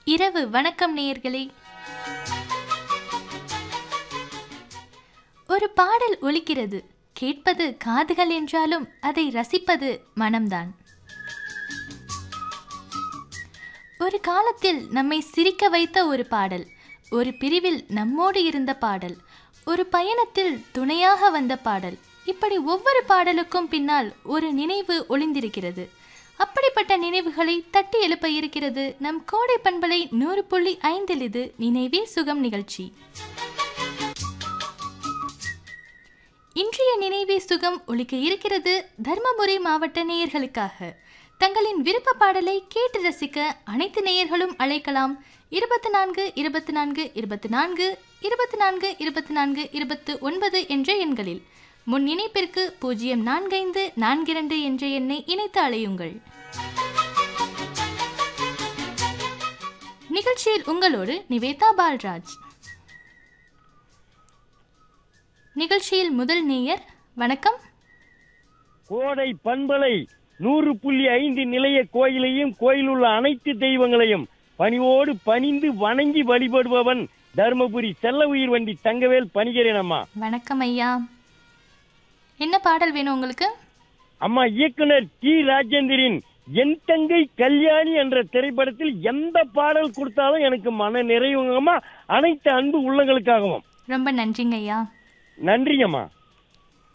இரவு வணக்கம் நேயர்களே ஒரு பாடல் ஒலிக்கிறது கேட்பது காதுகள் என்றாலும் அதை ரசிப்பது மனம்தான் ஒரு காலத்தில் நம்மை சிரிக்க வைத்த ஒரு பாடல் ஒரு பிரிவில் நம்மோடு இருந்த பாடல் ஒரு பயணத்தில் துணையாக வந்த பாடல் இப்படி ஒவ்வொரு பாடலுக்கும் பின்னால் ஒரு நினைவு ஒளிந்திருக்கிறது அப்படிப்பட்ட நினைவுகளை தட்டி எழுப்ப இருக்கிறது நம் கோடை பண்பலை நூறு புள்ளி ஐந்தில் இது நினைவே சுகம் நிகழ்ச்சி இன்றைய நினைவே சுகம் ஒலிக்க இருக்கிறது தர்மபுரி மாவட்ட நேயர்களுக்காக தங்களின் விருப்ப பாடலை கேட்டு ரசிக்க அனைத்து நேயர்களும் அழைக்கலாம் இருபத்தி நான்கு இருபத்தி நான்கு இருபத்தி நான்கு இருபத்தி நான்கு இருபத்தி நான்கு இருபத்து ஒன்பது என்ற எண்களில் முன் இணைப்பிற்கு பூஜ்ஜியம் நான்கைந்து நான்கிரண்டு என்ற எண்ணை இணைத்து அழையுங்கள் நிகழ்ச்சியில் உங்களோடு நிவேதா பால்ராஜ் நிகழ்ச்சியில் முதல் நேயர் வணக்கம் கோடை பண்பலை நூறு புள்ளி ஐந்து நிலைய கோயிலையும் கோயில் உள்ள அனைத்து தெய்வங்களையும் பணிவோடு பணிந்து வணங்கி வழிபடுபவன் தர்மபுரி செல்ல உயிர் வண்டி தங்கவேல் பணிகிறேன் அம்மா வணக்கம் ஐயா என்ன பாடல் வேணும் உங்களுக்கு அம்மா இயக்குனர் டி ராஜேந்திரின் என் தங்கை கல்யாணி என்ற திரைப்படத்தில் எந்த பாடல் கொடுத்தாலும் எனக்கு மன நிறைவுங்கம்மா அனைத்து அன்பு உள்ளங்களுக்காகவும் ரொம்ப நன்றிங்க ஐயா நன்றிங்கம்மா